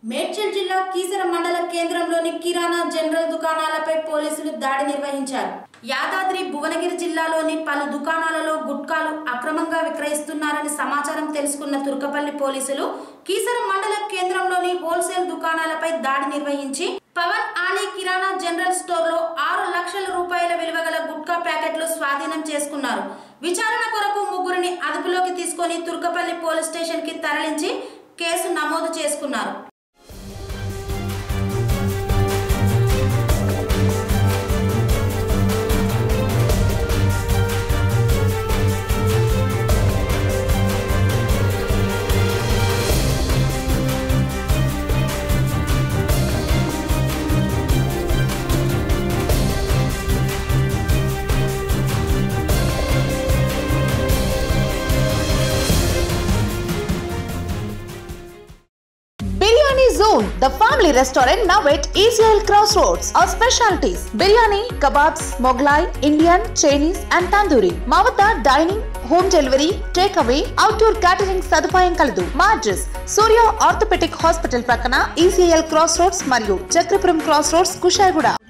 మేడ్చల్ జిల్లా కీసర మండల కేంద్రంలోని కిరాణా జనరల్ దుకాణాలపై పోలీసులు దాడి నిర్వహించారు యాదాద్రి భువనగిరి జిల్లాలోని పలు దుకాణాలలో గుట్కాలు అక్రమంగా విక్రయిస్తున్నారని సమాచారం తెలుసుకున్న తుర్కపల్లి పోలీసులు కీసర మండల కేంద్రంలోని హోల్సేల్ దుకాణాలపై దాడి నిర్వహించి పవన్ ఆలీ కిరాణా జనరల్ స్టోర్ లో ఆరు లక్షల రూపాయల విలువ గల గుట్కా ప్యాకెట్లు స్వాధీనం చేసుకున్నారు విచారణ కొరకు ముగ్గురిని అదుపులోకి తీసుకొని తుర్కపల్లి పోలీస్ స్టేషన్ కి తరలించి కేసు నమోదు చేసుకున్నారు Biryani Zone, the family restaurant now at ECL Crossroads. Our specialties biryani, kebabs, Moglai, Indian, Chinese, and tandoori. మా వద్ద dining home delivery take away outdoor catering సదుపాయం కలదు మా అడ్రస్ సూర్య ఆర్థోపెటిక్ హాస్పిటల్ ప్రక్కన ఈసీఎల్ క్రాస్ రోడ్స్ మరియు Chakrapuram cross roads Kushaiguda